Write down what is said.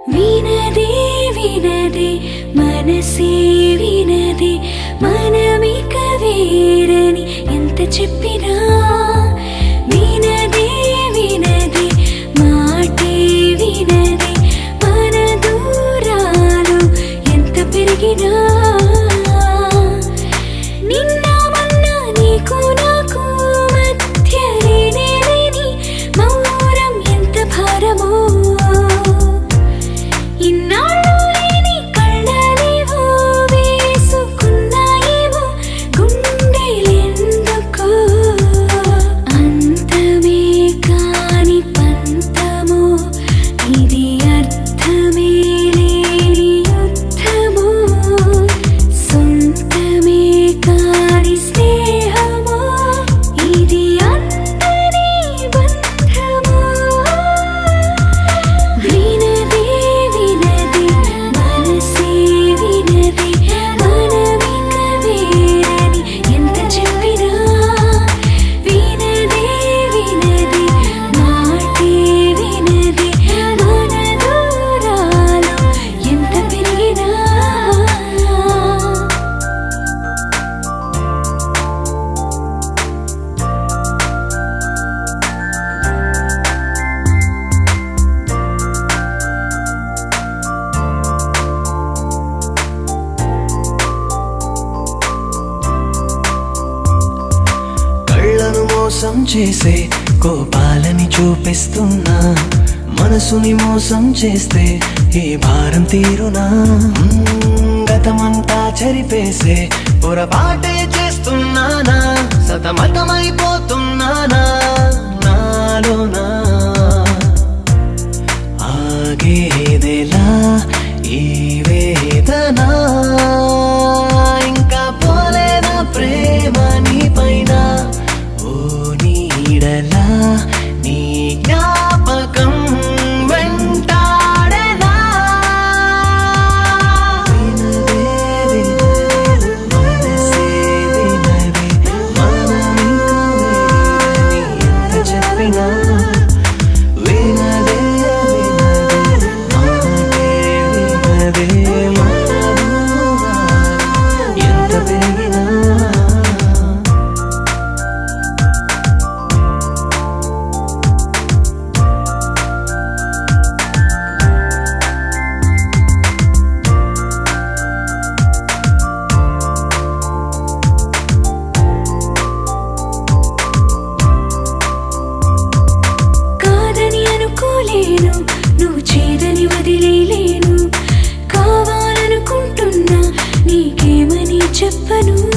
వినదే వినదే మనసే వినదే మనమిక వేరని ఎంత చెప్పినా వినదే వినదే మాటే వినదే మన దూరాలు ఎంత పెరిగినా నిన్న మొన్న నీకు నాకు మధ్య లేని మౌరం ఎంత భారమో ఇన్నాళ్ళు లేని కళ్ళలేవో వేసుకున్నాయేమో గుండెలెందుకో అంతమే కాని పంతమో ఇది అర్థమే లేని యుద్ధమో సొంతమే కాని స్నేహమో ఇది అంతనే బంధమో వినదే వినదే మనసే వినదే మనమిక వేరని ఎంత చెప్పినా వినదే వినదే మాటే వినదే మన దూరాలు ఎంత పెరిగినా కళ్ళను మోసం చేసే కోపాలని చూపిస్తున్నా మనసుని మోసం చేస్తే ఈ భారం తీరునా మ్మ్, గతమంతా చెరిపేసే పొరపాటే చేస్తున్నానా సతమతమైపోతున్నానా నాలోనా ఆగేదెలా ఈ వేదన ఇంకా పోలేనా ప్రేమ నీ పైన ఓ నీడలా నీ జ్ఞాపకం వెంటాడేనా వినదే వినదే మనసే వినదే మనమింక వేరని ఎంత చెప్పినా వినదే వినదే మాటే వినదే మన దూరాలు ఎంత పెరిగినా కాదని అనుకోలేను నువ్వు చేదని వదిలేలేను కావాలనుకుంటున్నా నీకేమని చెప్పను